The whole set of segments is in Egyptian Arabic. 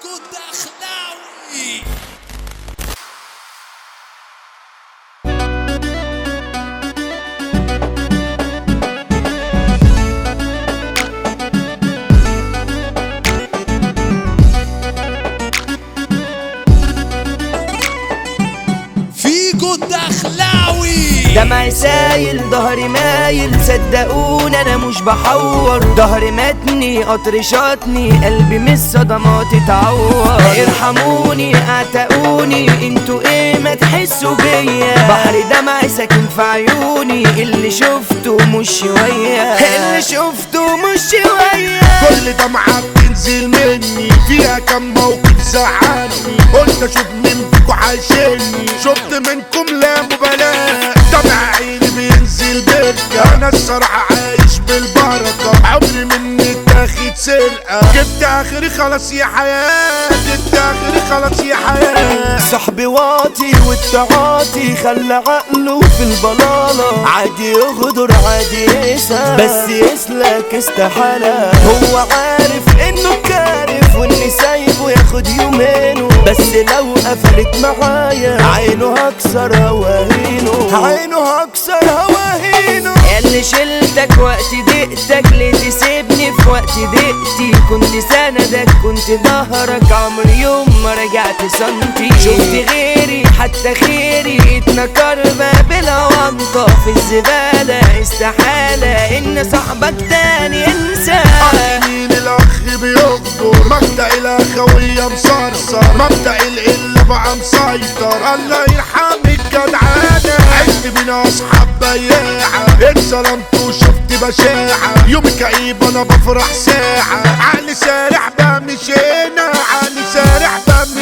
الدخلاوي فيجو الدخلاوي دمعي سايل ظهري مايل صدقوني انا مش بحور ظهري ماتني قطر شاطني قلبي من الصدمات اتعور ارحموني اعتقوني انتوا ايه ما تحسوا بيا بحر دمعي ساكن في عيوني اللي شفته مش شويه اللي شفته مش شويه كل دمعة بتنزل مني فيها كم موقف زعلني قلت اشوف مين فيكو عايشني شفت منكم لا مبالاة دمع عيني بينزل بركة انا الصراحة عايش بالبركة عمري مني اتاخد سرقة جبت اخري خلاص يا حياة جبت اخري خلاص يا حياة صاحبي واطي والتعاطي خلى عقله في البلالة عادي يغدر عادي يسأل بس يسلك استحالة هو عارف انه كارف واني سايبه ياخد يومينه بس لو قفلت معايا عينه هكسر هواهينه عينه هكسر هواهينه اللي شلتك وقت ضيقتك ليه تسيبني في وقت ضيقتي كنت سندك كنت ظهرك عمري يوم ما رجعت سنتي شفت غيري حتى خيري اتنكر باب الأونطة في الزبالة استحالة ان صاحبك تاني انساه مين الاخ بيغدر مبدأ الاخوية مصرصر مبدأ القلة بقى مسيطر الله يرحم الجدعانة عشت بين اصحاب بياعة اتظلمت وشفت بشاعة يومي كئيب انا بفرح ساعة عقلي سارح بمشينا عقلي سارح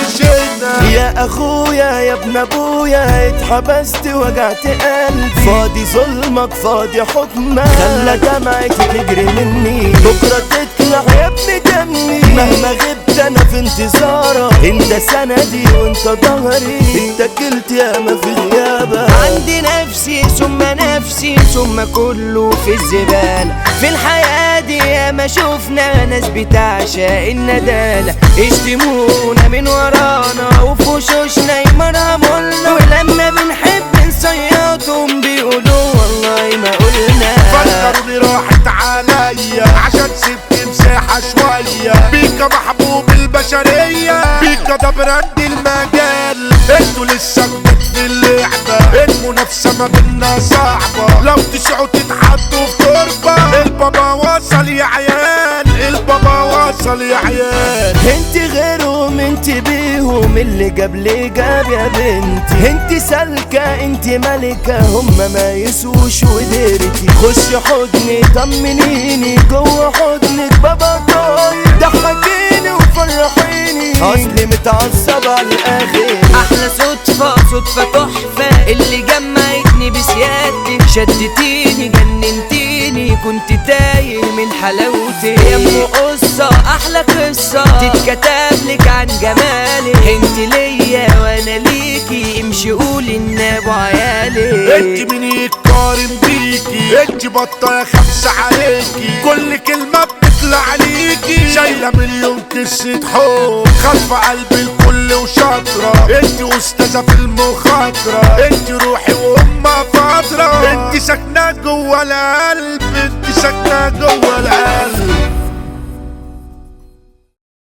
بمشينا يا اخويا يا ابن ابويا اتحبست وجعت قلبي فاضي ظلمك فاضي حكمك خلى دمعتي تجري مني بكره تطلع يا ابن دمي مهما غبت انا في انتظارك انت سندي وانت ظهري اتكلت ياما في غيابك عندي نفسي ثم نفسي ثم كله في الزبالة في الحياة دي ياما شفنا ناس بتعشق الندالة اشتمونا من ورانا وفي وشوشنا يمرهمولنا ولما بنحب نصيطهم بيقولوا والله ما قلنا فكروني راحت عليا عشان سبت مساحة شوية بيكا محبوب البشرية بيكا ده براند المجال انتوا لسه جداد في اللعبة المنافسة ما بينا صعبة لو تسعوا تتحطوا في تربة البابا وصل يا عيال البابا وصل يا عيال انت غيرهم انت بيهم اللي جاب لي جاب يا بنتي انت سالكة انت ملكة هم ما يسوش وديرتي خش حضني طمنيني جوه حضنك بابا طاير ضحكيني وفرحيني اصلي متعصب على الاخر احلى صدفة صدفة تحفة اللي جمعتني بسيادتك شدتيني جننتيني كنت تايه من حلاوتك يا ام قصة احلى قصة تتكتب لك عن جمالك انت ليا وانا ليكي امشي قولي ان ابو عيالك انت مين يتقارن بيكي انت بطة يا خمسة عليكي كل كلمة بتطلع عليكي شايلة مليون قصة حب خلف قلب الكل وشاطرة انت استاذة في المخاطرة انت روحي وامها فترة انت ساكنة جوه القلب انت ساكنة جوه القلب